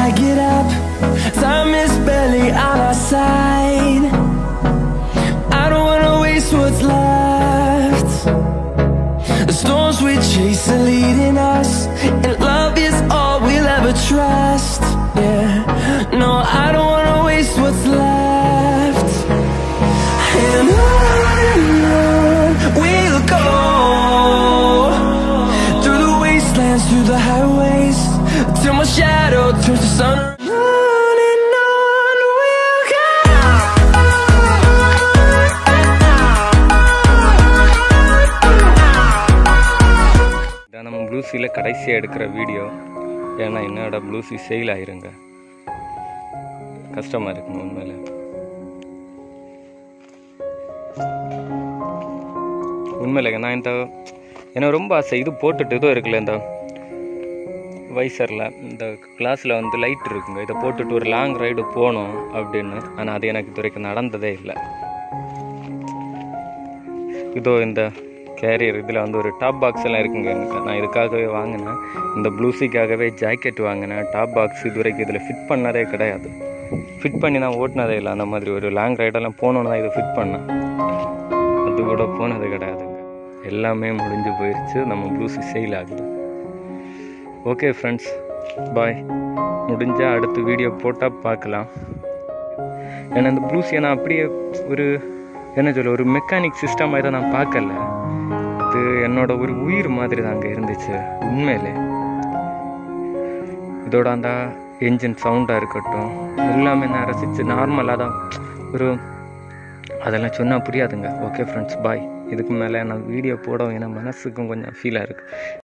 I get up, time is barely on our side. I don't wanna waste what's left. The storms we chase are leading us, and love is all we'll ever trust. Yeah, no, I don't wanna waste what's left. And on and on we'll go through the wastelands, through the highways, till my shadow turns to sun. On and on we'll இதான் நம்ம ப்ளூஸியில் கடைசியாக எடுக்கிற video ஏன்னா என்னோட ப்ளூஸி sale ஆயிருங்க கஷ்டமாக இருக்குங்க உண்மையில் உண்மையில நான் இந்த எனக்கு ரொம்ப ஆசை இது போட்டுட்டு இதோ இருக்குல்ல இந்த வைசரில் இந்த கிளாஸில் வந்து லைட் இருக்குங்க இதை போட்டுட்டு ஒரு லாங் ரைடு போகணும் அப்படின்னு ஆனால் அது எனக்கு இது வரைக்கும் நடந்ததே இல்லை இதோ இந்த கேரியர் இதில் வந்து ஒரு டாப் பாக்ஸ் எல்லாம் இருக்குங்க எனக்கு நான் இதுக்காகவே வாங்கினேன் இந்த ப்ளூஸிக்காகவே ஜாக்கெட் வாங்கினேன் டாப் பாக்ஸ் இது வரைக்கும் இதில் ஃபிட் பண்ணதே கிடையாது ஃபிட் பண்ணி நான் ஓட்டினதே இல்லை அந்த மாதிரி ஒரு லாங் ரைடெல்லாம் போகணுன்னு தான் இதை ஃபிட் பண்ணேன் அது கூட போனது கிடையாதுங்க எல்லாமே முடிஞ்சு போயிடுச்சு நம்ம ப்ளூஸி சேல் ஆகுது ஓகே ஃப்ரெண்ட்ஸ் பாய் முடிஞ்சால் அடுத்த வீடியோ போட்டால் பார்க்கலாம் ஏன்னா இந்த ப்ளூஸியை நான் அப்படியே ஒரு என்ன சொல்ல ஒரு மெக்கானிக் சிஸ்டம் இதை நான் பார்க்கல இது என்னோட ஒரு உயிர் மாதிரி தாங்க இருந்துச்சு உண்மையிலே இதோட அந்த என்ஜின் சவுண்டாக இருக்கட்டும் எல்லாமே நான் ரசித்து நார்மலாக தான் ஒரு அதெல்லாம் சொன்னால் புரியாதுங்க ஓகே ஃப்ரெண்ட்ஸ் பாய் இதுக்கு மேலே நான் வீடியோ போடவும் ஏன்னா மனசுக்கும் கொஞ்சம் ஃபீலாக இருக்குது